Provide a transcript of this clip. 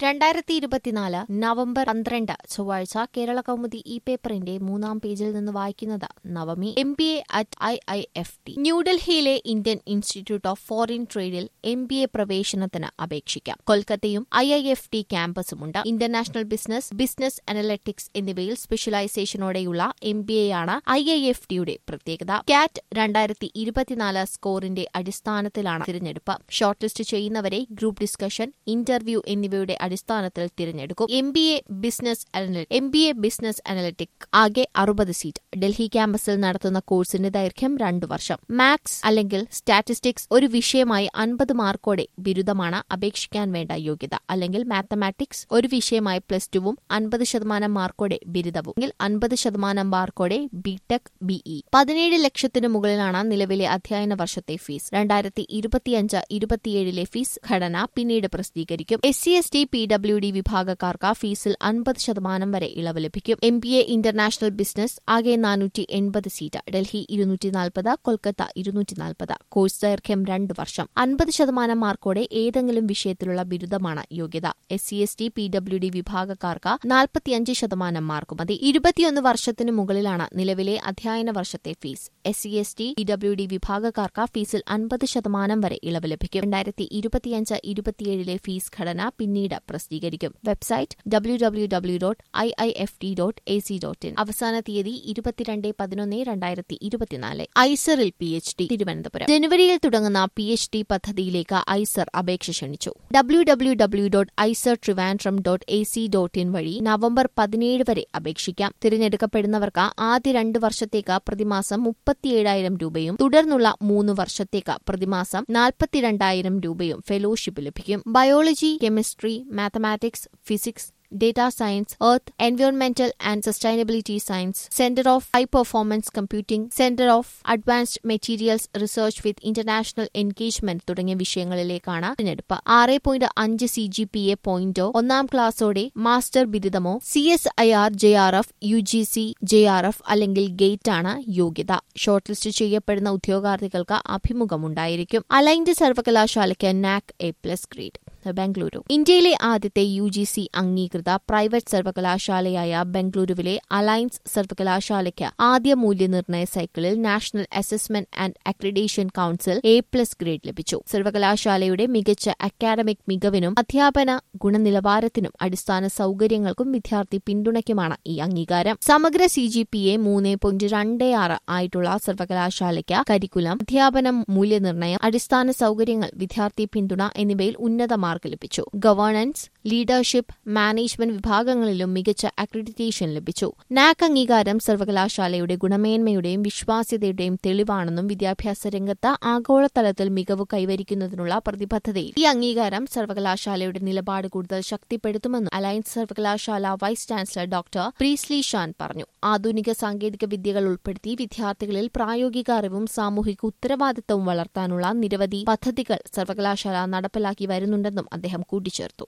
രണ്ടായിരത്തി ഇരുപത്തിനാല് നവംബർ പന്ത്രണ്ട് ചൊവ്വാഴ്ച കേരള കൗമുദി ഇ പേപ്പറിന്റെ മൂന്നാം പേജിൽ നിന്ന് വായിക്കുന്നത് Navami M B A at I I F T ന്യൂഡൽഹിയിലെ ഇന്ത്യൻ ഇൻസ്റ്റിറ്റ്യൂട്ട് ഓഫ് ഫോറിൻ ട്രേഡിൽ എം ബി എ പ്രവേശനത്തിന് അപേക്ഷിക്കാം കൊൽക്കത്തയും ഐ ഐ എഫ് ടി ക്യാമ്പസുമുണ്ട് ഇന്റർനാഷണൽ ബിസിനസ് ബിസിനസ് അനലറ്റിക്സ് എന്നിവയിൽ സ്പെഷ്യലൈസേഷനോടെയുള്ള എം ബി എ ആണ് ഐ ഐ എഫ് ടിയുടെ പ്രത്യേകത കാറ്റ് രണ്ടായിരത്തി ഇരുപത്തിനാല് സ്കോറിന്റെ അടിസ്ഥാനത്തിലാണ് തിരഞ്ഞെടുപ്പ് ഷോർട്ട് ലിസ്റ്റ് ചെയ്യുന്നവരെ ഗ്രൂപ്പ് ഡിസ്കഷൻ ഇന്റർവ്യൂ എന്നിവയുടെ അടിസ്ഥാനത്തിൽ തിരഞ്ഞെടുക്കും M B A business M B A business analytic ആകെ അറുപത് സീറ്റ് ഡൽഹി ക്യാമ്പസിൽ നടത്തുന്ന കോഴ്സിന്റെ ദൈർഘ്യം രണ്ടു വർഷം മാത്സ് അല്ലെങ്കിൽ സ്റ്റാറ്റിസ്റ്റിക്സ് ഒരു വിഷയമായി അൻപത് മാർക്കോടെ ബിരുദമാണ് അപേക്ഷിക്കാൻ വേണ്ട യോഗ്യത അല്ലെങ്കിൽ മാത്തമാറ്റിക്സ് ഒരു വിഷയമായി പ്ലസ് ടുവും അൻപത് ശതമാനം മാർക്കോടെ ബിരുദവും അല്ലെങ്കിൽ അൻപത് ശതമാനം മാർക്കോടെ ബിടെക് ബിഇ പതിനേഴ് ലക്ഷത്തിനു മുകളിലാണ് നിലവിലെ അധ്യയന വർഷത്തെ ഫീസ് രണ്ടായിരത്തി ഇരുപത്തിയഞ്ച് ഇരുപത്തിയേഴിലെ ഫീസ് ഘടന പിന്നീട് പ്രസിദ്ധീകരിക്കും S C S T P W D വിഭാഗക്കാർക്ക് ഫീസിൽ അൻപത് ശതമാനം വരെ ഇളവ് ലഭിക്കും M B A international business ആകെ നാനൂറ്റി എൺപത് സീറ്റ് ഡൽഹി ഇരുന്നൂറ്റി നാൽപ്പത് കൊൽക്കത്ത ഇരുന്നൂറ്റി നാൽപ്പത് കോഴ്സ് ദൈർഘ്യം രണ്ട് വർഷം അൻപത് ശതമാനം മാർക്കോടെ ഏതെങ്കിലും വിഷയത്തിലുള്ള ബിരുദമാണ് യോഗ്യത S C S T P W D വിഭാഗക്കാർക്ക് നാൽപ്പത്തിയഞ്ച് ശതമാനം മാർക്ക് മതി ഇരുപത്തിയൊന്ന് വർഷത്തിനു മുകളിലാണ് നിലവിലെ അധ്യയന വർഷത്തെ fees S C S T P W D വിഭാഗക്കാർക്ക് ഫീസിൽ അൻപത് ശതമാനം വരെ ഇളവ് ലഭിക്കും രണ്ടായിരത്തി ഇരുപത്തിയഞ്ച് ഇരുപത്തിയേഴിലെ ഫീസ് ഘടന പിന്നീട് പ്രസിദ്ധീകരിക്കും website W W W dot I I F T dot A C dot in അവസാന തീയതി ഇരുപത്തിരണ്ട് പതിനൊന്ന് രണ്ടായിരത്തി ഇരുപത്തിനാല് ഐസറിൽ പി എച്ച് ഡി തിരുവനന്തപുരം ജനുവരിയിൽ തുടങ്ങുന്ന പി എച്ച് ഡി പദ്ധതിയിലേക്ക് ഐസർ അപേക്ഷ ക്ഷണിച്ചു W W W dot IISER Trivandrum dot A C dot in വഴി നവംബർ പതിനേഴ് വരെ അപേക്ഷിക്കാം തിരഞ്ഞെടുക്കപ്പെടുന്നവർക്ക് ആദ്യ രണ്ട് വർഷത്തേക്ക് പ്രതിമാസം മുപ്പത്തിയേഴായിരം രൂപയും തുടർന്നുള്ള മൂന്ന് വർഷത്തേക്ക് പ്രതിമാസം നാൽപ്പത്തിരണ്ടായിരം രൂപയും ഫെലോഷിപ്പ് ലഭിക്കും biology chemistry mathematics physics data science, earth, environmental and sustainability science, Center of High Performance Computing, Center of Advanced Materials Research with International Engagement തുടങ്ങിയ വിഷയങ്ങളിലേക്കാണ് തിരഞ്ഞെടുപ്പ് ആറ് പോയിന്റ് അഞ്ച് സി ജി പി എ പോയിന്റോ ഒന്നാം ക്ലാസ്സോടെ മാസ്റ്റർ ബിരുദമോ C S I R J R F U G C J R F അല്ലെങ്കിൽ GATE ആണ് യോഗ്യത ഷോർട്ട് ലിസ്റ്റ് ചെയ്യപ്പെടുന്ന ഉദ്യോഗാർത്ഥികൾക്ക് അഭിമുഖമുണ്ടായിരിക്കും അലൈൻഡ് സർവകലാശാലയ്ക്ക് NAAC A plus grade Bengaluru ഇന്ത്യയിലെ ആദ്യത്തെ യു ജി സി അംഗീകൃത പ്രൈവറ്റ് സർവകലാശാലയായ ബംഗളൂരുവിലെ അലയൻസ് സർവകലാശാലയ്ക്ക് ആദ്യ മൂല്യനിർണ്ണയ സൈക്കിളിൽ national assessment and accreditation council A plus grade ലഭിച്ചു സർവകലാശാലയുടെ മികച്ച അക്കാഡമിക് മികവിനും അധ്യാപന ഗുണനിലവാരത്തിനും അടിസ്ഥാന സൌകര്യങ്ങൾക്കും വിദ്യാർത്ഥി പിന്തുണയ്ക്കുമാണ് ഈ അംഗീകാരം സമഗ്ര സി ജി പി എ മൂന്ന് പോയിന്റ് രണ്ട് ആറ് ആയിട്ടുള്ള സർവകലാശാലയ്ക്ക് കരിക്കുലം അധ്യാപനം മൂല്യനിർണ്ണയം അടിസ്ഥാന സൌകര്യങ്ങൾ വിദ്യാർത്ഥി പിന്തുണ എന്നിവയിൽ ഉന്നത മാർക്ക് ലഭിച്ചു ഗവേണൻസ് ലീഡർഷിപ്പ് മാനേജ്മെന്റ് വിഭാഗങ്ങളിലും മികച്ച അക്രഡിറ്റേഷൻ ലഭിച്ചു നാക് അംഗീകാരം സർവകലാശാലയുടെ ഗുണമേന്മയുടെയും വിശ്വാസ്യതയുടെയും തെളിവാണെന്നും വിദ്യാഭ്യാസ രംഗത്ത് ആഗോളതലത്തിൽ മികവ് കൈവരിക്കുന്നതിനുള്ള പ്രതിബദ്ധതയിൽ ഈ അംഗീകാരം സർവകലാശാലയുടെ നിലപാട് കൂടുതൽ ശക്തിപ്പെടുത്തുമെന്നും അലയൻസ് സർവകലാശാല vice chancellor doctor Presley Shan പറഞ്ഞു ആധുനിക സാങ്കേതിക വിദ്യകൾ ഉൾപ്പെടുത്തി വിദ്യാർത്ഥികളിൽ പ്രായോഗിക അറിവും സാമൂഹിക ഉത്തരവാദിത്തവും വളർത്താനുള്ള നിരവധി പദ്ധതികൾ സർവകലാശാല നടപ്പിലാക്കി വരുന്നുണ്ടെന്നും അദ്ദേഹം കൂട്ടിച്ചേർത്തു